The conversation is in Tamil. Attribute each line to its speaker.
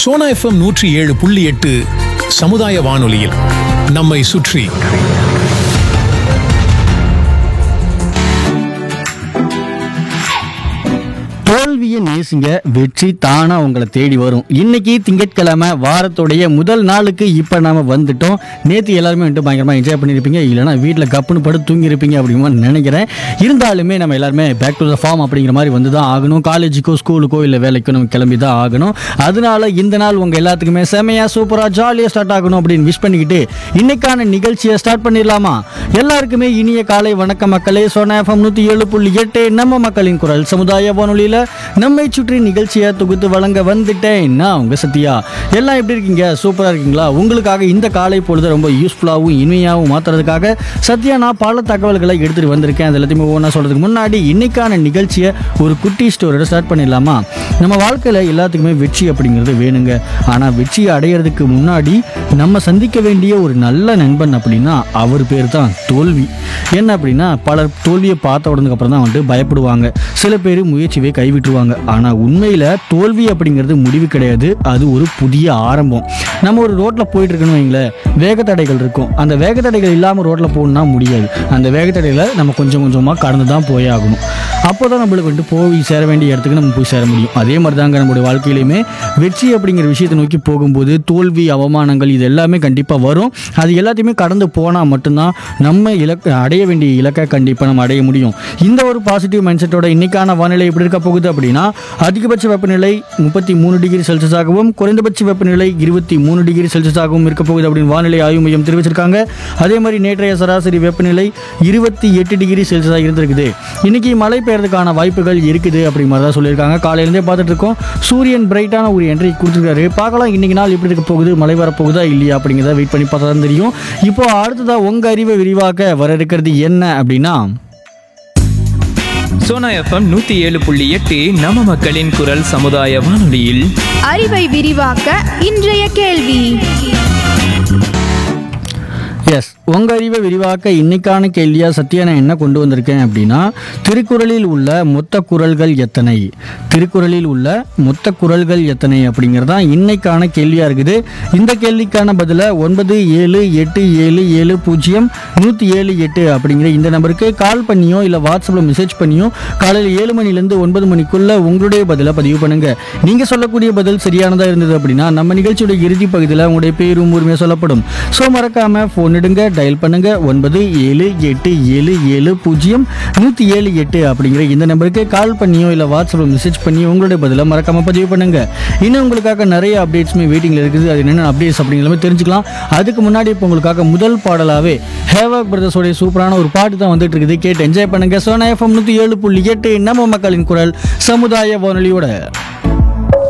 Speaker 1: சோனா எஃப்எம் நூற்றி ஏழு புள்ளி எட்டு சமுதாய வானொலியில் நம்மை சுற்றி
Speaker 2: தோல்வியை நேசிங்க வெற்றி தானா உங்களை தேடி வரும் இன்னைக்கு திங்கட்கிழமை வாரத்துடைய முதல் நாளுக்கு இப்போ நாம வந்துட்டோம் நேற்று எல்லாருமே வந்துட்டு பயங்கரமாக என்ஜாய் பண்ணியிருப்பீங்க இல்லைனா வீட்டில் கப்புன்னு படுத்து தூங்கியிருப்பீங்க அப்படிங்கிற நினைக்கிறேன் இருந்தாலுமே நம்ம எல்லாருமே பேக் டு த ஃபார்ம் அப்படிங்கிற மாதிரி வந்து தான் ஆகணும் காலேஜுக்கோ ஸ்கூலுக்கோ இல்லை வேலைக்கோ நம்ம கிளம்பி தான் ஆகணும் அதனால இந்த நாள் உங்கள் எல்லாத்துக்குமே செமையாக சூப்பராக ஜாலியாக ஸ்டார்ட் ஆகணும் அப்படின்னு விஷ் பண்ணிக்கிட்டு இன்னைக்கான நிகழ்ச்சியை ஸ்டார்ட் பண்ணிடலாமா எல்லாருக்குமே இனிய காலை வணக்கம் மக்களே சோனா எஃப்எம் நூற்றி ஏழு புள்ளி எட்டு நம்ம மக்களின் குரல் சமுதாய வானொலியில் நம்மை சுற்றி நிகழ்ச்சியை தொகுத்து வழங்க வந்துட்டேன் நான் உங்க சத்யா எல்லாம் எப்படி இருக்கீங்க சூப்பராக இருக்கீங்களா உங்களுக்காக இந்த காலை பொழுது ரொம்ப யூஸ்ஃபுல்லாகவும் இனிமையாகவும் மாற்றுறதுக்காக சத்யா நான் பல தகவல்களை எடுத்துகிட்டு வந்திருக்கேன் அது எல்லாத்தையுமே ஒவ்வொன்றா சொல்கிறதுக்கு முன்னாடி இன்னைக்கான நிகழ்ச்சியை ஒரு குட்டி ஸ்டோரியோட ஸ்டார்ட் பண்ணிடலாமா நம்ம வாழ்க்கையில் எல்லாத்துக்குமே வெற்றி அப்படிங்கிறது வேணுங்க ஆனால் வெற்றியை அடையிறதுக்கு முன்னாடி நம்ம சந்திக்க வேண்டிய ஒரு நல்ல நண்பன் அப்படின்னா அவர் பேர் தான் தோல்வி என்ன அப்படின்னா பலர் தோல்வியை பார்த்த உடனே அப்புறம் தான் வந்துட்டு பயப்படுவாங்க சில பேர் முயற்சியை கைவிட்டுருவாங்க ஆனால் உண்மையில் தோல்வி அப்படிங்கிறது முடிவு கிடையாது அது ஒரு புதிய ஆரம்பம் நம்ம ஒரு ரோட்டில் போயிட்டு இருக்கணும் வைங்களேன் வேகத்தடைகள் இருக்கும் அந்த வேகத்தடைகள் இல்லாமல் ரோட்டில் போகணும்னா முடியாது அந்த வேகத்தடைகளை நம்ம கொஞ்சம் கொஞ்சமாக கடந்து தான் போயே ஆகணும் அப்போ தான் நம்மளுக்கு வந்துட்டு போய் சேர வேண்டிய இடத்துக்கு நம்ம போய் சேர முடியும் அதே மாதிரி தாங்க நம்மளுடைய வாழ்க்கையிலையுமே வெற்றி அப்படிங்கிற விஷயத்தை நோக்கி போகும்போது தோல்வி அவமானங்கள் இது எல்லாமே கண்டிப்பாக வரும் அது எல்லாத்தையுமே கடந்து போனால் மட்டும்தான் நம்ம இலக்கு அடைய வேண்டிய இலக்கை கண்டிப்பாக நம்ம அடைய முடியும் இந்த ஒரு பாசிட்டிவ் மைண்ட் செட்டோட இன்னைக்கான வானிலை எப்படி இருக்க போகுது அப்படின்னா அதிகபட்ச வெப்பநிலை முப்பத்தி மூணு டிகிரி செல்சியஸாகவும் குறைந்தபட்ச வெப்பநிலை இருபத்தி மூணு டிகிரி செல்சியஸாகவும் இருக்க போகுது அப்படின்னு வானிலை ஆய்வு மையம் தெரிவிச்சிருக்காங்க அதே மாதிரி நேற்றைய சராசரி வெப்பநிலை இருபத்தி எட்டு டிகிரி செல்சியஸாக இருந்திருக்குது இன்னைக்கு மழை பெய்யறதுக்கான வாய்ப்புகள் இருக்குது அப்படி மாதிரி தான் சொல்லியிருக்காங்க காலையிலேருந்தே பார்த்துட்டு இருக்கோம் சூரியன் பிரைட்டான ஒரு என்ட்ரி கொடுத்துருக்காரு பார்க்கலாம் இன்னைக்கு நாள் எப்படி இருக்க போகுது மழை வரப்போகுதா இல்லையா அப்படிங்கிறத வெயிட் பண்ணி பார்த்தா தான் தெரியும் இப்போ அடுத்ததாக உங்கள் அறிவை விரிவாக்க வர இருக்கிறது என்ன அப்படின்னா
Speaker 3: சோனா எஃப்எம் நூத்தி ஏழு புள்ளி எட்டு நம்ம மக்களின் குரல் சமுதாய வானொலியில்
Speaker 4: அறிவை விரிவாக்க இன்றைய கேள்வி
Speaker 2: எஸ் உங்கள் அறிவை விரிவாக்க இன்னைக்கான கேள்வியாக சத்யா நான் என்ன கொண்டு வந்திருக்கேன் அப்படின்னா திருக்குறளில் உள்ள மொத்த குறள்கள் எத்தனை திருக்குறளில் உள்ள மொத்த குறள்கள் எத்தனை அப்படிங்கிறது தான் இன்னைக்கான கேள்வியாக இருக்குது இந்த கேள்விக்கான பதிலை ஒன்பது ஏழு எட்டு ஏழு ஏழு பூஜ்ஜியம் நூற்றி ஏழு எட்டு அப்படிங்கிற இந்த நம்பருக்கு கால் பண்ணியோ இல்லை வாட்ஸ்அப்பில் மெசேஜ் பண்ணியோ காலையில் ஏழு மணிலேருந்து ஒன்பது மணிக்குள்ள உங்களுடைய பதிலை பதிவு பண்ணுங்க நீங்கள் சொல்லக்கூடிய பதில் சரியானதாக இருந்தது அப்படின்னா நம்ம நிகழ்ச்சியோட இறுதி பகுதியில் உங்களுடைய பேரும் உரிமையாக சொல்லப்படும் ஸோ மறக்காம ஃபோன் எடுங்க டயல் பண்ணுங்க ஒன்பது ஏழு எட்டு ஏழு ஏழு பூஜ்ஜியம் நூற்றி ஏழு எட்டு அப்படிங்கிற இந்த நம்பருக்கு கால் பண்ணியோ இல்லை வாட்ஸ்அப்பில் மெசேஜ் பண்ணியோ உங்களுடைய பதிலை மறக்காம பதிவு பண்ணுங்க இன்னும் உங்களுக்காக நிறைய அப்டேட்ஸுமே வெயிட்டிங்கில் இருக்குது அது என்னென்ன அப்டேட்ஸ் அப்படிங்கிற மாதிரி தெரிஞ்சுக்கலாம் அதுக்கு முன்னாடி இப்போ உங்களுக்காக முதல் பாடலாவே ஹேவாக் பிரதர்ஸோடைய சூப்பரான ஒரு பாட்டு தான் வந்துட்டு இருக்குது கேட்டு என்ஜாய் பண்ணுங்க சோனா எஃப்எம் நூற்றி ஏழு புள்ளி எட்டு நம்ம மக்களின் குரல் சமுதாய வானொலியோட